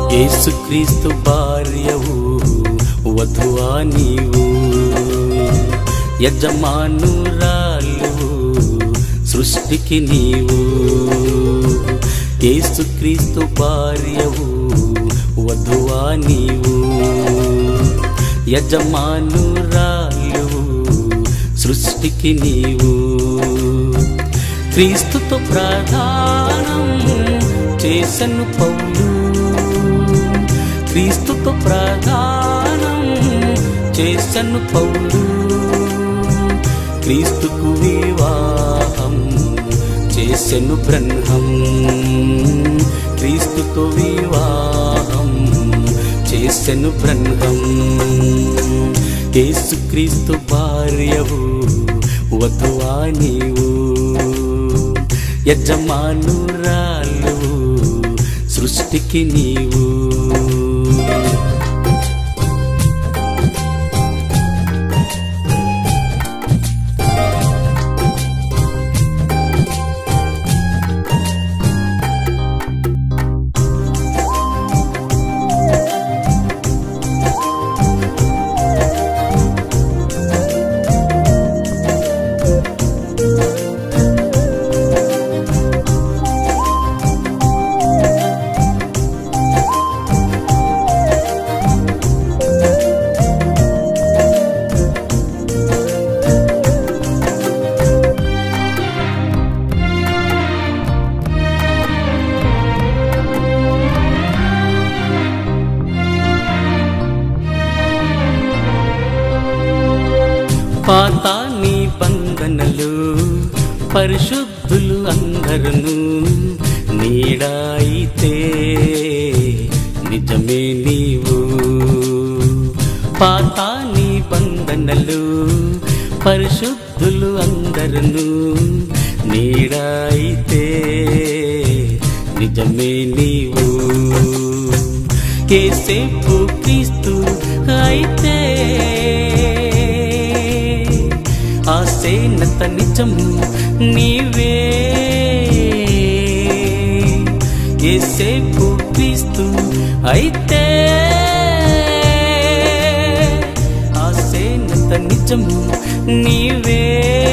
యేసుక్రీస్తు భార్యవు వధువా నీవు యజమానురాలు సృష్టికి నీవు యేసుక్రీస్తు భార్యవు వధువా నీవు యజమానురాలు సృష్టికి నీవు క్రీస్తుతో ప్రధానం చేసను పౌలు క్రీస్తుతో ప్రధానం చేసను పౌలు క్రీస్తుకు వివాహం చేసెను బ్రహ్మం క్రీస్తుతో వివాహం చేసెను బ్రహ్మం యేసుక్రీస్తు భార్యవు వధువా నీవు యజమానురాలు సృష్టికి నీవు పాత నిబంధనలు పరిశుద్ధులు అందరును నీడాయితే నిజమే నీవు పాత నిబంధనలు పరిశుద్ధులు అందరును నీడాయితే నిజమే నీవు కేసేపు క్రీస్తు అయితే ఆసేనత నిజం నీవే ఏసేపు క్రీస్తు అయితే ఆసేనత నిజం నీవే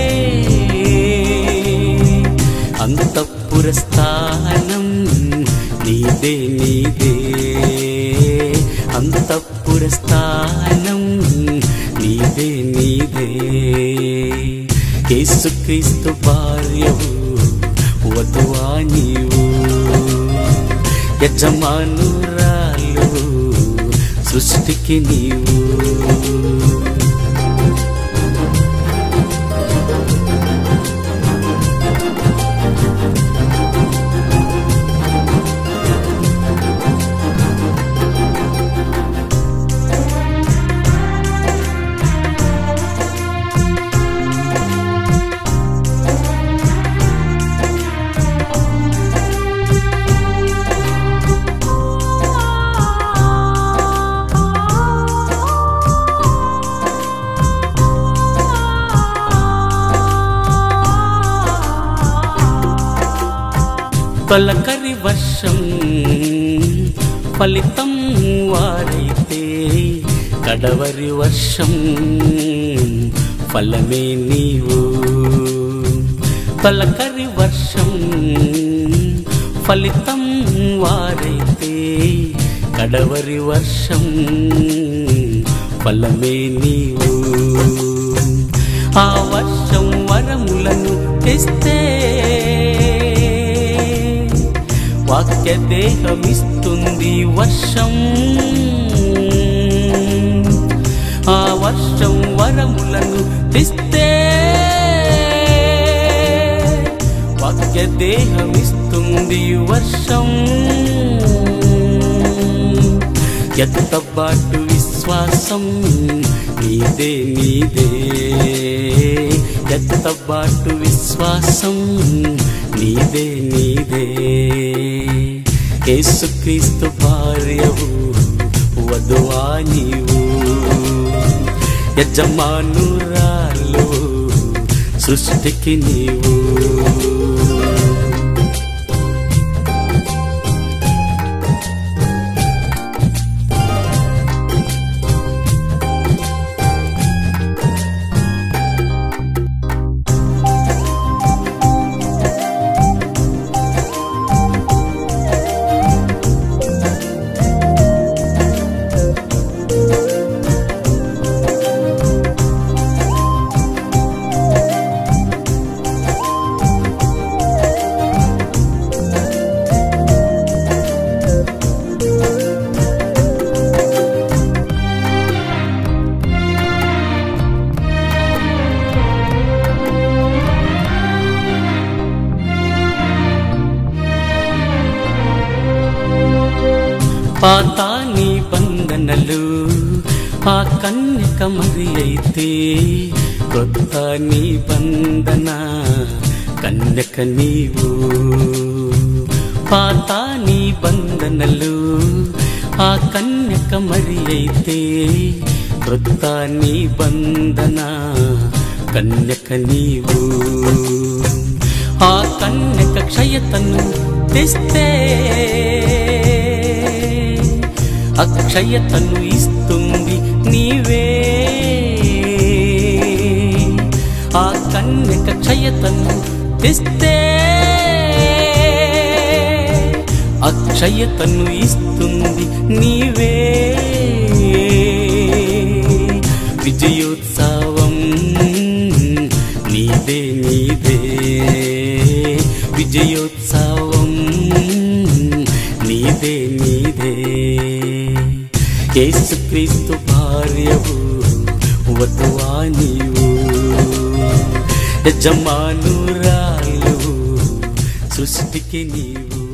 అంతఃపుర స్థానం నీదే నీదే అంతఃపుర స్థానం నీదే నీదే యేసుక్రీస్తు భార్యవు వధువా నీవు యజమానురాలు సృష్టికి నీవు తొలకరి వర్షం ఫలితం వారైతే కడవరి వర్షం ఫలమే నీవు తొలకరి వర్షం ఫలితం వారైతే కడవరి వర్షం ఫలమే నీవు ఆ వర్షం వరములను తెస్తే వాక్య దేహమిస్తుంది వర్షం ఆ వర్షం వరములను తెస్తే వాక్య దేహమిస్తుంది వర్షం ఎత్తబాటు విశ్వాసం నీదే నీదే ఎత్తబాటు విశ్వాసం నీదే నీదే యేసుక్రీస్తు భార్యవు వధువా నీవు యజమానురాలు సృష్టికి నీవు పాత నిబంధనలు ఆ కన్యక మరి అయితే కొత్త నిబంధన కన్యక నీవు పాత నిబంధనలు ఆ కన్యక మరి అయితే కొత్త నిబంధన కన్యక నీవు ఆ కన్యక క్షయతను తెస్తే అక్షయతను ఇస్తుంది నీవే ఆ కన్యక క్షయతను తెస్తే అక్షయతను ఇస్తుంది నీవే విజయోత్సవం నీదే నీదే విజయోత్సవం నీదే నీదే యేసుక్రీస్తు భార్యవు వధువా నీవు యజమానురాలు సృష్టికి నీవు